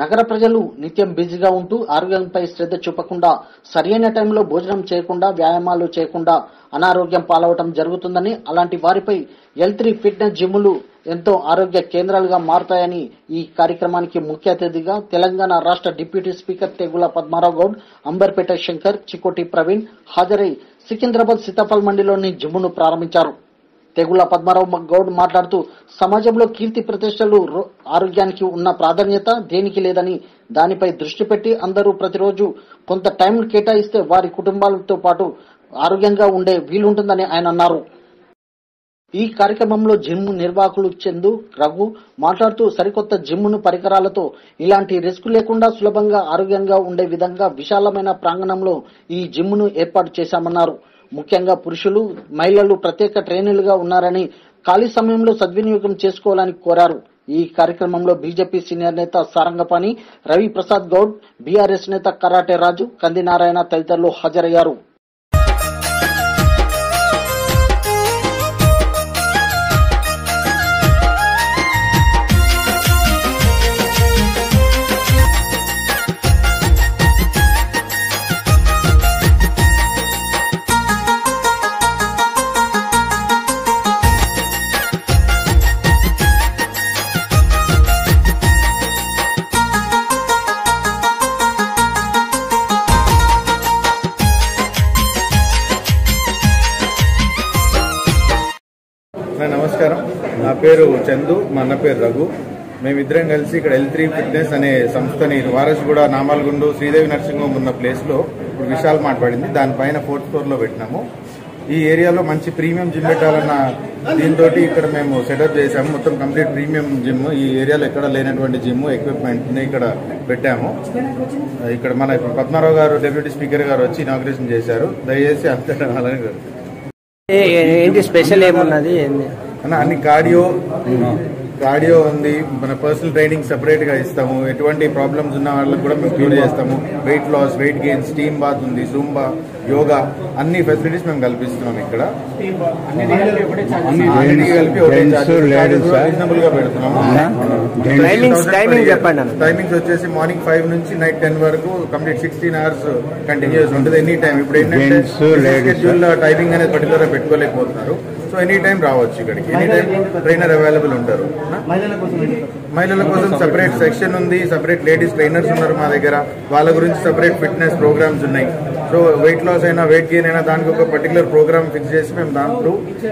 నగర ప్రజలు నిత్యం బిజీగా ఉంటూ ఆరోగ్యంపై శ్రద్ధ చూపకుండా సరైన టైంలో భోజనం చేయకుండా వ్యాయామాలు చేయకుండా అనారోగ్యం పాలవటం జరుగుతుందని అలాంటి వారిపై ఎల్ త్రీ ఫిట్నెస్ జిమ్లు ఎంతో ఆరోగ్య కేంద్రాలుగా మారుతాయని ఈ కార్యక్రమానికి ముఖ్య అతిథిగా తెలంగాణ రాష్ట్ర డిప్యూటీ స్పీకర్ తెగుల పద్మారావు గౌడ్ అంబర్పేట శంకర్ చికోటి ప్రవీణ్ హాజరై సికింద్రాబాద్ సీతాఫల్ మండిలోని జిమ్ను ప్రారంభించారు తెగుల పద్మారావు గౌడ్ మాట్లాడుతూ సమాజంలో కీర్తి ప్రతిష్టలు రో- ఆరోగ్యానికి ఉన్న ప్రాధాన్యత దేనికి లేదని దానిపై దృష్టి పెట్టి అందరూ ప్రతిరోజు కొంత టైం కేటాయిస్తే వారి కుటుంబాలతో పాటు ఆరోగ్యంగా ఉండే వీలుంటుందని ఆయన అన్నారు ఈ కార్యక్రమంలో జిమ్ నిర్వాహకులు చందు రఘు మాట్లాడుతూ సరికొత్త జిమ్ను పరికరాలతో ఇలాంటి రిస్క్ లేకుండా సులభంగా ఆరోగ్యంగా ఉండే విధంగా విశాలమైన ప్రాంగణంలో ఈ జిమ్ను ఏర్పాటు చేశామన్నారు ముఖ్యంగా పురుషులు మహిళలు ప్రత్యేక ట్రైనర్లుగా ఉన్నారని ఖాళీ సమయంలో సద్వినియోగం చేసుకోవాలని కోరారు ఈ కార్యక్రమంలో బీజేపీ సీనియర్ నేత సారంగపాణి రవి ప్రసాద్ గౌడ్ బీఆర్ఎస్ నేత కరాటే రాజు కంది నారాయణ తదితరులు హాజరయ్యారు నా నమస్కారం నా పేరు చందు మా అన్న పేరు రఘు మేమిద్దరం కలిసి ఇక్కడ ఎల్ త్రీ ఫిట్నెస్ అనే సంస్థని వారసుగూడ నామాలగుండు శ్రీదేవి నర్సింగ్ హోమ్ ఉన్న ప్లేస్ లో ఇప్పుడు విశాల్ మాట్లాడింది దానిపైన ఫోర్త్ ఫ్లోర్ లో పెట్టినాము ఈ ఏరియాలో మంచి ప్రీమియం జిమ్ పెట్టాలన్న దీంతో ఇక్కడ మేము సెటప్ చేసాము మొత్తం కంప్లీట్ ప్రీమియం జిమ్ ఈ ఏరియాలో ఎక్కడ లేనటువంటి జిమ్ ఎక్విప్మెంట్ ని ఇక్కడ పెట్టాము ఇక్కడ మన ఇప్పుడు పద్మారావు గారు డెప్యూటీ స్పీకర్ గారు వచ్చి ఇనాగ్రేషన్ చేశారు దయచేసి అంతటా అలానే జరుగుతుంది. ఏ- ఏ- ఏంటి స్పెషల్ ఏమున్నది ఏంది అన్న అన్ని కార్డియో కార్డియో ఉంది మన పర్సనల్ ట్రైనింగ్ సెపరేట్ గా ఇస్తాము ఎటువంటి ప్రాబ్లమ్స్ ఉన్న వాళ్ళకి కూడా మేము క్యూర్ చేస్తాము weight loss weight gain steam bath ఉంది జూంబా యోగా అన్ని ఫెసిలిటీస్ మేము కల్పిస్తున్నాం ఇక్కడ అన్నిటికీ కలిపి ఒకటే charges రీజనబుల్ గా పెడుతున్నాము Timings- timing చెప్పండి అన్న. టైమింగ్స్ వచ్చేసి మార్నింగ్ ఫైవ్ నుంచి నైట్ టెన్ వరకు కంప్లీట్ సిక్స్టీన్ అవర్స్ కంటిన్యూస్ ఉంటుంది ఎనీ టైం ఇప్పుడు ఏంటంటే షెడ్యూల్ టైమింగ్ అనేది పర్టికులర్ గా పెట్టుకోలేకపోతున్నారు సో ఎనీ టైం రావచ్చు ఇక్కడికి ఎనీ టైం ట్రైనర్ అవైలబుల్ ఉంటారు మహిళల కోసం సెపరేట్ సెక్షన్ ఉంది సెపరేట్ లేడీస్ ట్రైనర్స్ ఉన్నారు మా దగ్గర వాళ్ళ గురించి సెపరేట్ ఫిట్నెస్ ప్రోగ్రామ్స్ ఉన్నాయి సో వెయిట్ లాస్ అయినా వెయిట్ గెయిన్ అయినా దానికి ఒక పర్టికులర్ ప్రోగ్రామ్ ఫిక్స్ చేసి మేము దాంట్లో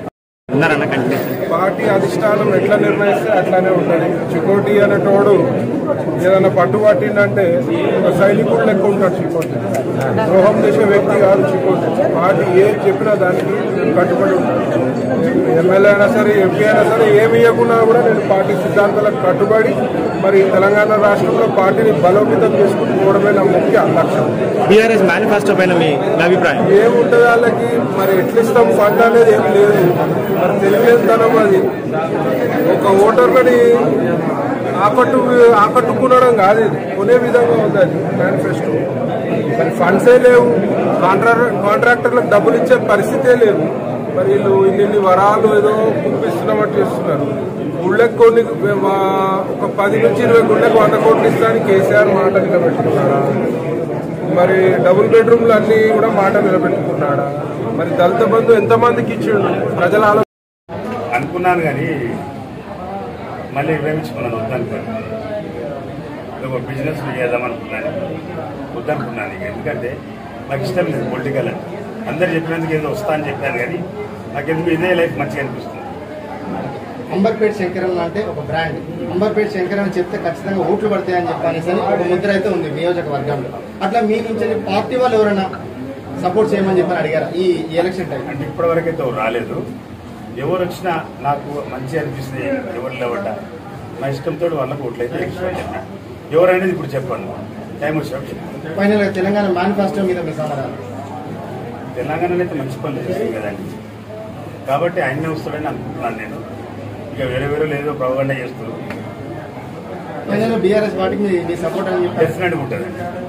పార్టీ అధిష్టానం ఎట్లా నిర్ణయిస్తే అట్లానే ఉంటుంది చికోటి అనేటోడు ఏదైనా పట్టు పట్టిందంటే ఒక సైనికుడు లెక్క ఉంటాడు చికోటి ద్రోహం చేసే వ్యక్తి కాదు చికోటి పార్టీ ఏది చెప్పినా దానికి కట్టుబడి ఉంటాడు ఎమ్మెల్యే అయినా సరే ఎంపీ అయినా సరే ఏమి ఇవ్వకున్నా కూడా నేను పార్టీ సిద్ధాంతాలకు కట్టుబడి మరి తెలంగాణ రాష్ట్రంలో పార్టీని బలోపేతం చేసుకుని పోవడమే నా ముఖ్య లక్ష్యం బీఆర్ఎస్ మేనిఫెస్టో పైన మీ మీ అభిప్రాయం ఏముంటుంది వాళ్ళకి మరి ఎట్లా ఇస్తాం ఫండ్ అనేది ఏం లేదు మరి తెలియలేదనం అది ఒక ఓటర్లని ఆకట్టు ఆకట్టుకునడం కాదు ఇది కొనే విధంగా ఉంది అది మేనిఫెస్టో మరి ఫండ్సే లేవు కాంట్రాక్టర్ కాంట్రాక్టర్లకు డబ్బులు ఇచ్చే పరిస్థితే లేదు మరి వీళ్ళు ఇన్ని వరాలు ఏదో కురిపిస్తున్నామని చేస్తున్నారు గుళ్ళకి కొన్ని మా- ఒక పది నుంచి ఇరవై గుళ్ళకి వంద కోట్లు ఇస్తాను కేసీఆర్ మాట నిలబెట్టుకున్నారా మరి డబుల్ బెడ్రూమ్లు అన్ని కూడా మాట నిలబెట్టుకున్నాడా మరి దళిత బంధు ఎంతమందికి ఇచ్చిండు ప్రజల ఆలోచన అనుకున్నాను కానీ మళ్ళీ విరమించుకున్నాను వద్దనుకున్నాను ఒక బిజినెస్ చేద్దామనుకున్నాను వద్దనుకున్నాను ఇక ఎందుకంటే నాకు ఇష్టం లేదు పొలిటికల్ అంటే అందరు చెప్పినందుకు ఏదో వస్తా అని చెప్పాను కానీ నాకు ఎందుకు ఇదే లైఫ్ మంచిగా అనిపిస్తుంది అంబర్పేట శంకరన్ అంటే ఒక బ్రాండ్ అంబర్పేట శంకరన్ చెప్తే ఖచ్చితంగా ఓట్లు పడతాయని చెప్పనేసి అని ఒక ముద్ర అయితే ఉంది నియోజకవర్గంలో అట్లా మీ నుంచి పార్టీ వాళ్ళు ఎవరైనా సపోర్ట్ చేయమని చెప్పని అడిగారా ఈ ఈ ఎలక్షన్ టైం అంటే ఇప్పటివరకు అయితే రాలేదు ఎవరు వచ్చినా నాకు మంచి అనిపిస్తుంది ఎవరు లేవట నా ఇష్టంతో వాళ్ళకు ఓట్లయితే వేసుకోవాలి చెప్పాను ఎవరనేది ఇప్పుడు చెప్పండి టైం వచ్చినప్పుడు చెప్తాను ఫైనల్ గా తెలంగాణ మేనిఫెస్టో మీద మీ సమాధానం తెలంగాణలో అయితే మంచి పనులు చేస్తుంది కదండి కాబట్టి ఆయనే వస్తాడని అనుకుంటున్నాను నేను ఇక వేరే వేరే లేదో ప్రవగండ చేస్తూ ఫైనల్ బీఆర్ఎస్ పార్టీకి మీ- మీ సపోర్ట్ అని చెప్పి డెఫినెట్గా ఉంటుంది